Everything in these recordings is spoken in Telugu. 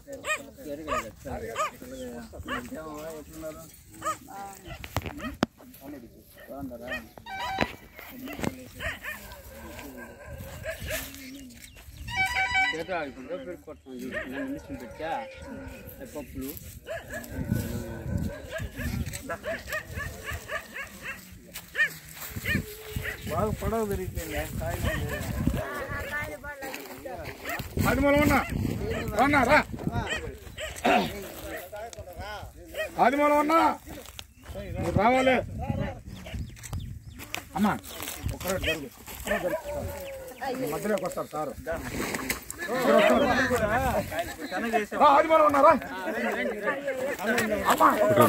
ఇప్పుడు పెట్టుకుంటున్నాం చూడు. నన్ను మిషన్ పెట్టా ఆ పప్పులు బాగా పొడవ పెరిగిపోయింది అది మూలం ఉన్నా రాన్నా రా అది మూలం ఉన్నా మీరు రావాలి అమ్మా ఒక్కరే జరుగు ఒక్కరే జరుగు. ఈ మధ్యలోకి వస్తారు సార్ రా, అది మూలం ఉన్నారా అమ్మా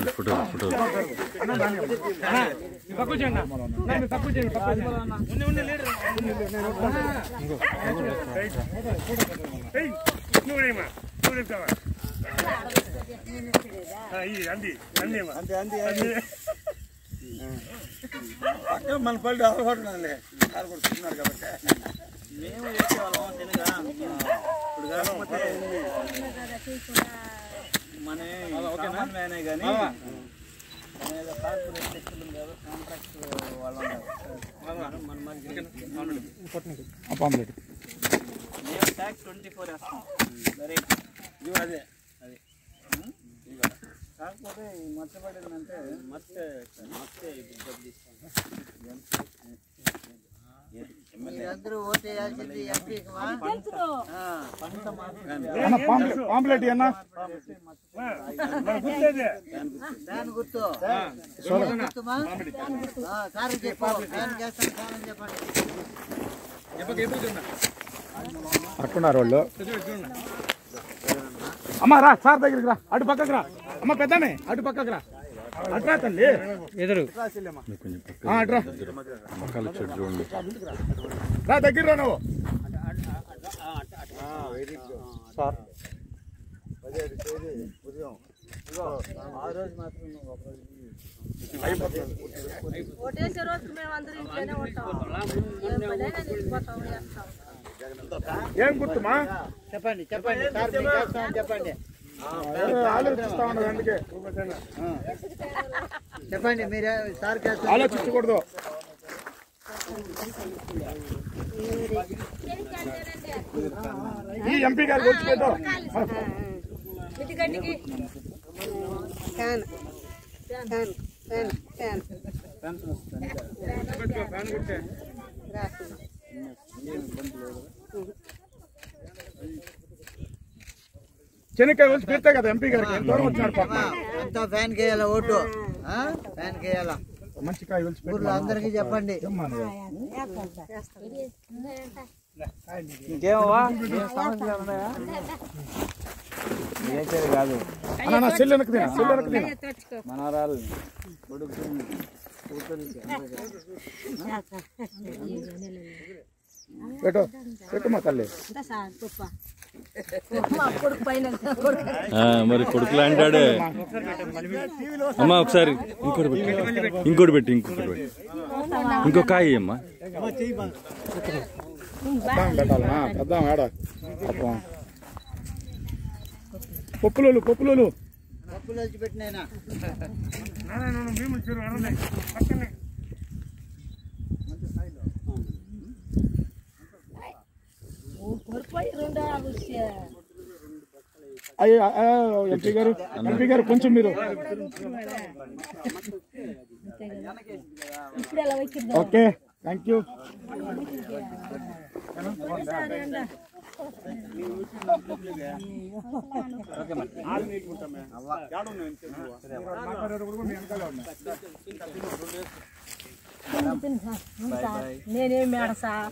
పక్కన మన పళ్ళు అలవాటున్నారులే కారు కొడుతున్నారు కాబట్టి మేము వేసేవాళ్ళం తినగా ఇప్పుడు కాకపోతే మన ఓకేనా కానీ కార్పొరేట్ శక్తులు ఉంది కదా కాంట్రాక్ట్ వాళ్ళు ఉంటారు మన మధ్య పాంప్లెట్ మేము ట్యాక్స్ ట్వంటీ ఫోర్ వేస్తాం సరే అదే అది ఉం? కాకపోతే ఈ మచ్చబడిందంటే మచ్చ మచ్చ మీరందరూ ఓటు వేయాల్సింది ఎంపీకి మా? పంట మార్పు అన్న పాంప్లెట్ పాంప్లెట్ అన్న ఫ్యాన్ గుర్తు ఫ్యాన్ గుర్తుమా ఆ, సార్ చెప్పు ఫ్యాన్ చేస్తాను ఫ్యాన్ అని చెప్పండి పట్టుకున్నారు వాళ్ళు అమ్మ రా సార్ దగ్గరికి రా అటు పక్కకు రా అమ్మ పెద్దనే అటు పక్కకు రా అట్రా తల్లి ఎదురు అట్రా రా దగ్గర రా నువ్వు ఆ రోజు మాత్రం నువ్వు ఒక రోజు ఓటేసే రోజు మేము అందరం ఇంట్లోనే ఉంటాం ఏం పనైనా నిలిచిపోతాం వేస్తాం ఏం గుర్తుమా చెప్పండి చెప్పండి సార్ మీకు చేస్తామని చెప్పండి ఆలోచిస్తా ఉన్నది అందుకే చెప్పండి మీరే సార్ చేస్తాం ఆలోచించకూడదు ఈ ఎంపీ గారికి వచ్చి పెట్టు మితిగడ్డికి ఫ్యాన్ ఫ్యాన్ ఫ్యాన్ ఫ్యాన్ చెనక్కాయ వచ్చి పెడతా కదా ఎంపీ గారికి ఎంత దూరం వచ్చినాడు పాప అంతా ఫ్యాన్ కేయాల ఓటు ఆ? ఫ్యాన్ కేయాల మంచి కాయ వచ్చి ఊర్లో అందరికీ చెప్పండి ఇంకేమవ్వా సమస్యలు ఉన్నాయా నేచర్ కాదు అన్న సెల్ వెనక్కి తినా సెల్ వెనక్కి తినా మనవరాలు కొడుకు కూతురికి పెట్టు పెట్టు మా తల్లి మా కొడుకు పైన కొడుకు ఆ, మరి కొడుకులా అంటాడు అమ్మా ఒకసారి ఇంకోటి పెట్టి ఇంకోటి పెట్టి ఇంకోటి పెట్టి ఇంకో కాయ అమ్మా పెద్దాం పెట్టాలనా పెద్దాం ఆడ పాపం పప్పులోలు పప్పులోలు పప్పులు వచ్చి పెట్టినైనా కొడుకుపోయి రెండో ఆగుస్తే అయ్యో ఎంపీ గారు ఎంపీ గారు కొంచెం మీరు ఇప్పుడు ఎలా వచ్చిందో ఓకే థ్యాంక్ యూ నేనేం మేడ సార్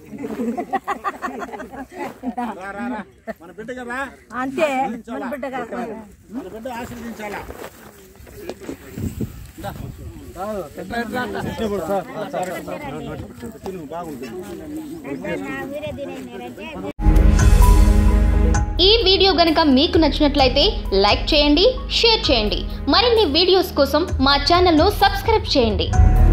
మన బిడ్డ కదా అంతే మన బిడ్డగా మన బిడ్డ ఆశీర్వదించాలా ఈ వీడియో గనుక మీకు నచ్చినట్లయితే లైక్ చేయండి షేర్ చేయండి మరిన్ని వీడియోస్ కోసం మా ఛానల్ను సబ్స్క్రైబ్ చేయండి